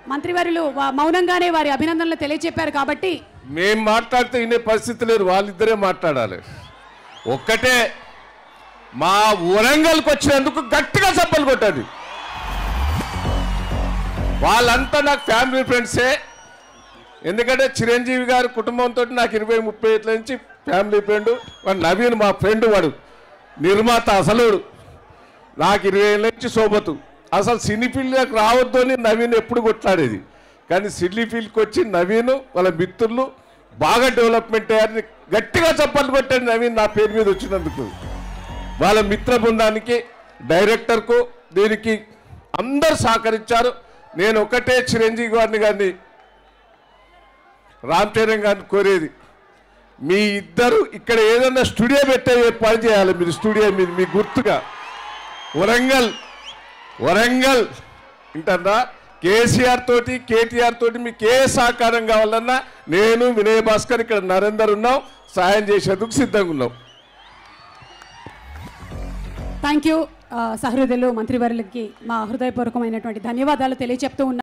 మంత్రివర్యులు వా- మౌనంగానే వారి అభినందనలు తెలియజెప్పారు కాబట్టి మేం మాట్లాడితే వినే పరిస్థితి లేదు వాళ్ళిద్దరే మాట్లాడాలి ఒక్కటే మా వరంగల్కి వచ్చినందుకు గట్టిగా చప్పలు కొట్టండి వాళ్ళంతా నాకు ఫ్యామిలీ ఫ్రెండ్సే ఎందుకంటే చిరంజీవి గారి కుటుంబంతో నాకు ఇరవై ముప్పై ఏళ్ళ నుంచి ఫ్యామిలీ ఫ్రెండ్ వాడు నవీన్ మా ఫ్రెండ్ వాడు నిర్మాత అసలుడు నాకు ఇరవై ఏళ్ళ నుంచి సోబతు అసలు సినీ ఫీల్డ్లోకి రావద్దు అని నవీన్ ఎప్పుడు కొట్లాడేది కానీ సినీ ఫీల్డ్కి వచ్చి నవీన్ వాళ్ళ మిత్రులు బాగా డెవలప్మెంట్ అయ్యారని గట్టిగా చప్పట్లు కొట్టాడు నవీన్ నా పేరు మీద వచ్చినందుకు వాళ్ళ మిత్ర బృందానికి డైరెక్టర్కు దీనికి అందరు సహకరించారు నేను ఒకటే చిరంజీవి గారిని గారిని రామ్ చరణ్ గారిని కోరేది మీ ఇద్దరు ఇక్కడ ఏదన్నా స్టూడియో పెట్టే ఏర్పాటు చేయాలి మీరు స్టూడియో మీరు మీ గుర్తుగా వరంగల్ వరంగల్ వింటారా కేసీఆర్ తోటి కేటీఆర్ తోటి మీకు ఏ సహకారం కావాలన్నా నేను వినయ్ భాస్కర్ ఇక్కడ నరేందర్ ఉన్నాం సాయం చేసేందుకు సిద్ధంగా ఉన్నాం థ్యాంక్ యూ సహృదయులు మంత్రివర్యులకి మా హృదయపూర్వకమైనటువంటి ధన్యవాదాలు తెలియజెప్తూ ఉన్నాం